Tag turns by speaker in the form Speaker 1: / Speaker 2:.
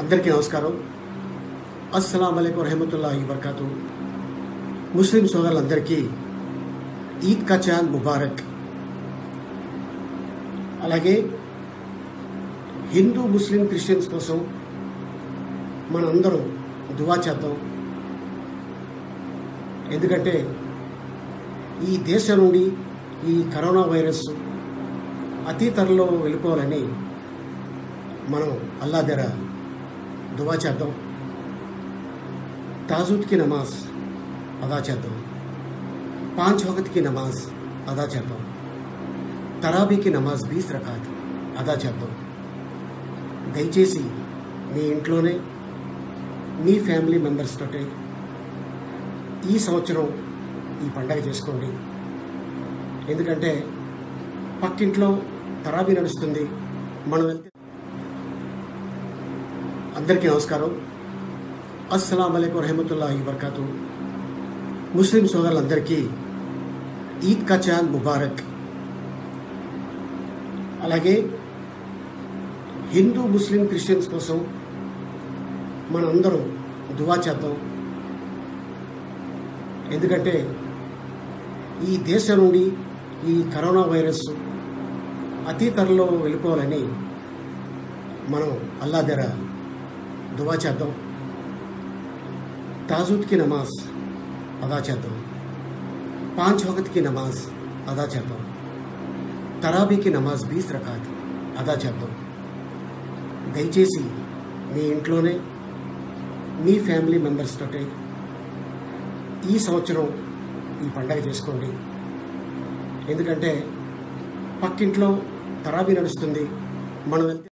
Speaker 1: అందరికీ నమస్కారం అస్సలం అయికు రహమతుల్లాహి వరకాతు ముస్లిం సోదరులందరికీ ఈద్ కా చాంద్ ముబారక్ అలాగే హిందూ ముస్లిం క్రిస్టియన్స్ కోసం మనందరం దువా చేద్దాం ఎందుకంటే ఈ దేశం నుండి ఈ కరోనా వైరస్ అతి త్వరలో వెళ్ళిపోవాలని మనం అల్లా దగ్గర దువా చేద్దాం ताजुद की नमाज अदा చేద్దాం पांच वक्त की नमाज अदा చేద్దాం తరాబీ की नमाज बीस రకాత్ అదా చేద్దాం దయచేసి మీ ఇంట్లోనే మీ ఫ్యామిలీ మెంబర్స్ తోటే ఈ సంవత్సరం ఈ పండగ చేసుకోండి ఎందుకంటే పక్కింట్లో తరాబీ నడుస్తుంది మనం వెళ్తే అందరికీ నమస్కారం అస్సలం అయికు రహమతుల్లాహి వరకాతు ముస్లిం సోదరులందరికీ ఈద్ కా చాంద్ ముబారక్ అలాగే హిందూ ముస్లిం క్రిస్టియన్స్ కోసం మనందరం దువా చేద్దాం ఎందుకంటే ఈ దేశం నుండి ఈ కరోనా వైరస్ అతి త్వరలో వెళ్ళిపోవాలని మనం అల్లా దగ్గర దువా చేద్దాం ताजुद की नमाज अदा చేద్దాం पांच वक्त की नमाज अदा చేద్దాం తరాబీ की नमाज बीस రకాత్ అదా చేద్దాం దయచేసి మీ ఇంట్లోనే మీ ఫ్యామిలీ మెంబర్స్ తోటే ఈ సంవత్సరం ఈ పండగ చేసుకోండి ఎందుకంటే పక్కింట్లో తరాబీ నడుస్తుంది మనం వెళ్తే